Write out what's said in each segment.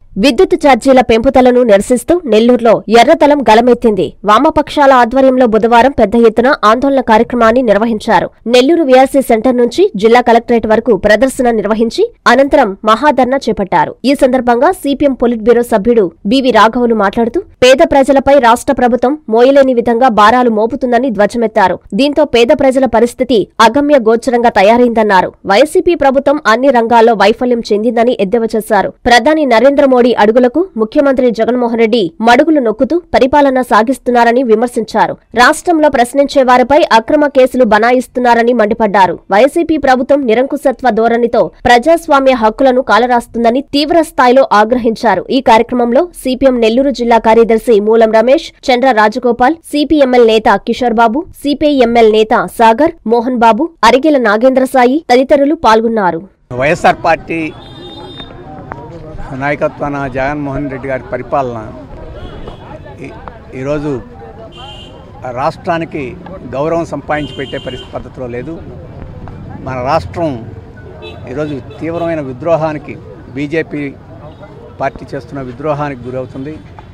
విద్యుత్ ఛార్జీల పెంపుదలను నిరసిస్తూ నెల్లూరులో ఎర్రతలం గలమెత్తింది వామపక్షాల ఆధ్వర్యంలో బుధవారం పెద్ద ఎత్తున ఆందోళన కార్యక్రమాన్ని నిర్వహించారు నెల్లూరు వీఆర్సీ సెంటర్ నుంచి జిల్లా కలెక్టరేట్ వరకు ప్రదర్శన నిర్వహించి అనంతరం మహాధర్నా చేపట్టారు ఈ సందర్భంగా సిపిఎం పొలిట్ బ్యూరో సభ్యుడు బివి రాఘవులు మాట్లాడుతూ పేద ప్రజలపై రాష్ట్ర ప్రభుత్వం మోయలేని విధంగా భారాలు మోపుతుందని ధ్వజమెత్తారు దీంతో పేద ప్రజల పరిస్థితి అగమ్య గోచరంగా తయారైందన్నారు వైసీపీ ప్రభుత్వం అన్ని రంగాల్లో వైఫల్యం చెందిందని ఎద్దేవా చేశారు ప్రధాని నరేంద్ర మోడీ అడుగులకు ముఖ్యమంత్రి జగన్మోహన్ రెడ్డి మడుగులు నొక్కుతూ పరిపాలన సాగిస్తున్నారని విమర్శించారు రాష్ట్రంలో ప్రశ్నించే వారిపై అక్రమ కేసులు బనాయిస్తున్నారని మండిపడ్డారు వైసీపీ ప్రభుత్వం నిరంకుశత్వ ధోరణితో ప్రజాస్వామ్య హక్కులను కాలరాస్తుందని తీవ్ర స్థాయిలో ఆగ్రహించారు ఈ కార్యక్రమంలో సిపిఎం నెల్లూరు జిల్లా కార్యదర్శి మూలం రమేష్ చంద్ర రాజగోపాల్ సిపిఎంఎల్ నేత కిషోర్ బాబు సిపిఐఎంఎల్ నేత సాగర్ మోహన్ బాబు అరిగెల నాగేంద్ర సాయి తదితరులు పాల్గొన్నారు వైఎస్ఆర్ పార్టీ నాయకత్వాన జగన్మోహన్ రెడ్డి గారి పరిపాలన ఈ- ఈరోజు రాష్ట్రానికి గౌరవం సంపాదించి పెట్టే పరిస్థితి పద్ధతిలో లేదు మన రాష్ట్రం ఈరోజు తీవ్రమైన విద్రోహానికి బీజేపీ పార్టీ చేస్తున్న విద్రోహానికి గురవుతుంది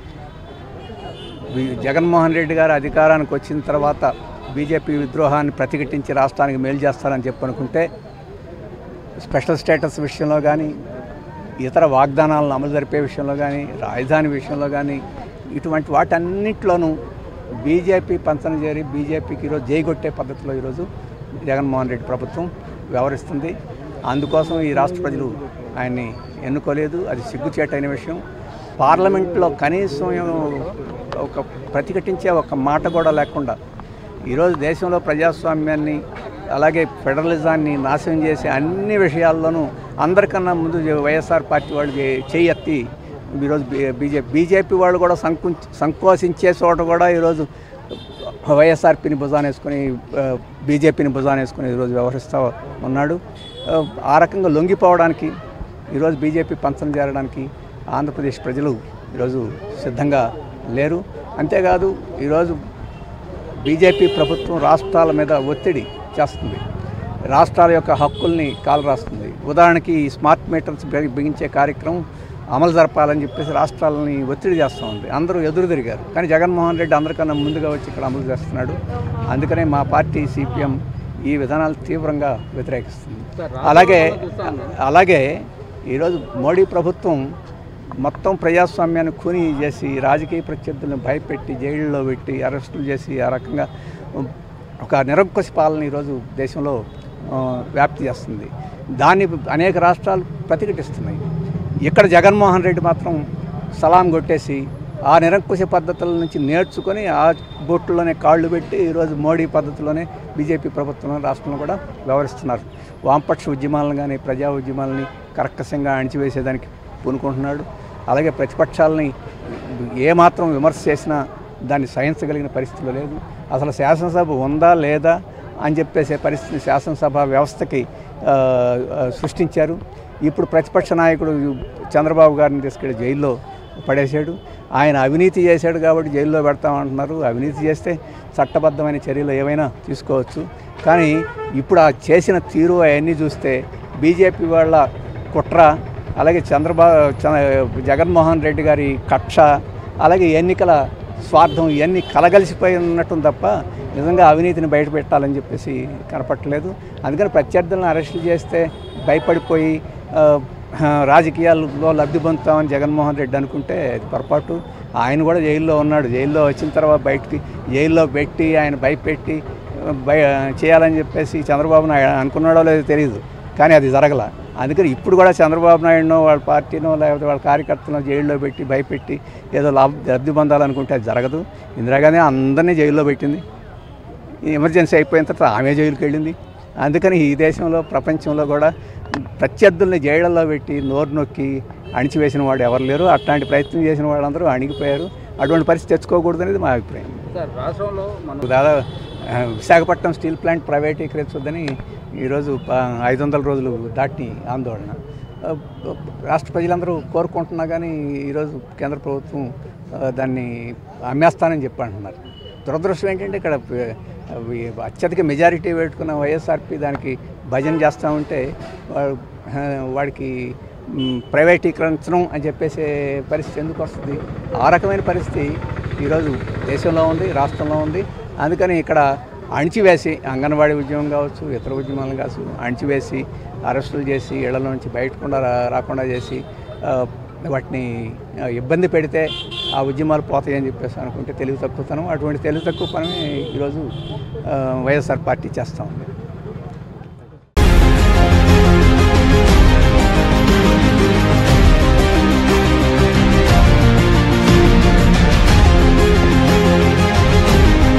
వి- జగన్మోహన్ రెడ్డి గారు అధికారానికి వచ్చిన తర్వాత బీజేపీ విద్రోహాన్ని ప్రతిఘటించి రాష్ట్రానికి మేలు చేస్తారని చెప్పి అనుకుంటే స్పెషల్ స్టేటస్ విషయంలో కానీ ఇతర వాగ్దానాలను అమలు జరిపే విషయంలో కానీ రాజధాని విషయంలో కానీ ఇటువంటి వాటన్నిటిలోనూ బీజేపీ పంచన చేరి బీజేపీకి ఈరోజు జైగొట్టే పద్ధతిలో ఈరోజు జగన్మోహన్ రెడ్డి ప్రభుత్వం వ్యవహరిస్తుంది అందుకోసం ఈ రాష్ట్ర ప్రజలు ఆయన్ని ఎన్నుకోలేదు అది సిగ్గుచేటైన విషయం పార్లమెంట్లో కనీసం ఒక ప్రతిఘటించే ఒక మాట కూడా లేకుండా ఈరోజు దేశంలో ప్రజాస్వామ్యాన్ని అలాగే ఫెడరలిజాన్ని నాశనం చేసే అన్ని విషయాల్లోనూ అందరికన్నా ముందు వైఎస్ఆర్ పార్టీ వాళ్ళు చే- చేయెత్తి ఈరోజు బీజేపీ బీజేపీ వాళ్ళు కూడా సంకు సంకోచించే చోట కూడా ఈరోజు వైఎస్ఆర్పీని భుజాన వేసుకొని ఆ, బీజేపీని భుజాన వేసుకొని ఈరోజు వ్యవహరిస్తూ ఉన్నాడు ఆ, ఆ రకంగా లొంగిపోవడానికి ఈరోజు బీజేపీ పంచం చేరడానికి ఆంధ్రప్రదేశ్ ప్రజలు ఈరోజు సిద్ధంగా లేరు అంతేకాదు ఈరోజు బీజేపీ ప్రభుత్వం రాష్ట్రాల మీద ఒత్తిడి చేస్తుంది రాష్ట్రాల యొక్క హక్కుల్ని కాలరాస్తుంది ఉదాహరణకి ఈ స్మార్ట్ మీటర్స్ బిగి- బిగించే కార్యక్రమం అమలు జరపాలని చెప్పేసి రాష్ట్రాలని ఒత్తిడి చేస్తూ ఉంది అందరూ ఎదురు తిరిగారు కానీ జగన్మోహన్ రెడ్డి అందరికన్నా ముందుగా వచ్చి ఇక్కడ అమలు చేస్తున్నాడు అందుకనే మా పార్టీ సిపిఎం ఈ విధానాలు తీవ్రంగా వ్యతిరేకిస్తుంది అలాగే అలాగే ఈరోజు మోడీ ప్రభుత్వం మొత్తం ప్రజాస్వామ్యాన్ని కూని చేసి రాజకీయ ప్రత్యర్థులను భయపెట్టి జైళ్ళలో పెట్టి అరెస్టులు చేసి ఆ రకంగా ఒక నిరంకుశ పాలన ఈరోజు దేశంలో ఆ, వ్యాప్తి చేస్తుంది దాన్ని అనేక రాష్ట్రాలు ప్రతిఘటిస్తున్నాయి ఇక్కడ జగన్మోహన్ రెడ్డి మాత్రం సలాం కొట్టేసి ఆ నిరంకుశ పద్ధతుల నుంచి నేర్చుకొని ఆ బొట్టులోనే కాళ్ళు పెట్టి ఈరోజు మోడీ పద్ధతిలోనే బీజేపీ ప్రభుత్వంలో రాష్ట్రంలో కూడా వ్యవహరిస్తున్నారు వామపక్ష ఉద్యమాలను కానీ ప్రజా ఉద్యమాలని కర్కశంగా అణిచివేసేదానికి పూనుకుంటున్నాడు అలాగే ప్రతిపక్షాలని ఏమాత్రం విమర్శ చేసినా దాన్ని సహించగలిగిన పరిస్థితిలో లేదు అసలు శాసనసభ ఉందా లేదా అని చెప్పేసే పరిస్థితిని శాసనసభ వ్యవస్థకి ఆ, ఆ, సృష్టించారు ఇప్పుడు ప్రతిపక్ష నాయకుడు చంద్రబాబు గారిని తీసుకెళ్ళి జైల్లో పడేశాడు ఆయన అవినీతి చేశాడు కాబట్టి జైల్లో పెడతామంటున్నారు అవినీతి చేస్తే చట్టబద్ధమైన చర్యలు ఏవైనా తీసుకోవచ్చు కానీ ఇప్పుడు ఆ చేసిన తీరు అవన్నీ చూస్తే బీజేపీ వాళ్ళ కుట్ర అలాగే చంద్రబాబు చ- జగన్మోహన్ రెడ్డి గారి కక్ష అలాగే ఎన్నికల స్వార్థం ఇవన్నీ కలగలిసిపోయి ఉన్నట్టు తప్ప నిజంగా అవినీతిని బయట పెట్టాలని చెప్పేసి కనపట్టలేదు అందుకని ప్రత్యర్థులను అరెస్టులు చేస్తే భయపడిపోయి ఆ, ఆ, రాజకీయాల్లో లబ్ధి పొందుతామని జగన్మోహన్ రెడ్డి అనుకుంటే అది పొరపాటు ఆయన కూడా జైల్లో ఉన్నాడు జైల్లో వచ్చిన తర్వాత బయటికి జైల్లో పెట్టి ఆయన భయపెట్టి ఆ, భయ చేయాలని చెప్పేసి చంద్రబాబు నాయుడు అనుకున్నాడో లేదో తెలియదు కానీ అది జరగల అందుకని ఇప్పుడు కూడా చంద్రబాబు నాయుడునో వాళ్ళ పార్టీనో లేకపోతే వాళ్ళ కార్యకర్తలను జైల్లో పెట్టి భయపెట్టి ఏదో లాభ లబ్ధి పొందాలనుకుంటే అది జరగదు ఇందిరాగాంధీ అందరినీ జైల్లో పెట్టింది ఈ ఎమర్జెన్సీ అయిపోయిన తర్వాత ఆమె జైలుకి వెళ్ళింది అందుకని ఈ దేశంలో ప్రపంచంలో కూడా ప్రత్యర్థుల్ని జైళ్ళల్లో పెట్టి నోరు నొక్కి అణిచివేసిన వాడు ఎవరు లేరు అట్లాంటి ప్రయత్నం చేసిన వాళ్ళందరూ అణిగిపోయారు అటువంటి పరిస్థితి తెచ్చుకోకూడదు అనేది మా అభిప్రాయం సార్ రాష్ట్రంలో మన దాదాపు ఆ, విశాఖపట్నం స్టీల్ ప్లాంట్ ప్రైవేటీకరించొద్దని ఈరోజు ఆ, ఐదు వందల రోజులు దాటి ఆందోళన ఆ, రాష్ట్ర ప్రజలందరూ కోరుకుంటున్నా కానీ ఈరోజు కేంద్ర ప్రభుత్వం ఆ, దాన్ని అమ్మేస్తానని చెప్పి అంటున్నారు దురదృష్టం ఏంటంటే ఇక్కడ ఆ, అవి అత్యధిక మెజారిటీ పెట్టుకున్న వైఎస్ఆర్పి దానికి భజన చేస్తూ ఉంటే వాడు ఆ, వాడికి మ్, ప్రైవేటీకరించడం అని చెప్పేసే పరిస్థితి ఎందుకు వస్తుంది ఆ రకమైన పరిస్థితి ఈరోజు దేశంలో ఉంది రాష్ట్రంలో ఉంది అందుకని ఇక్కడ అణిచివేసి అంగన్వాడీ ఉద్యమం కావచ్చు ఇతర ఉద్యమాలు కావచ్చు అణిచివేసి అరెస్టులు చేసి ఇళ్ల నుంచి బయటకుండా రా- రాకుండా చేసి ఆ, వాటిని ఆ, ఇబ్బంది పెడితే ఆ ఉద్యమాలు పోతాయని చెప్పేసి అనుకుంటే తెలివి తక్కువతనం అటువంటి తెలివి తక్కువ పని ఈరోజు ఆ, వైఎస్ఆర్ పార్టీ చేస్తూ ఉంది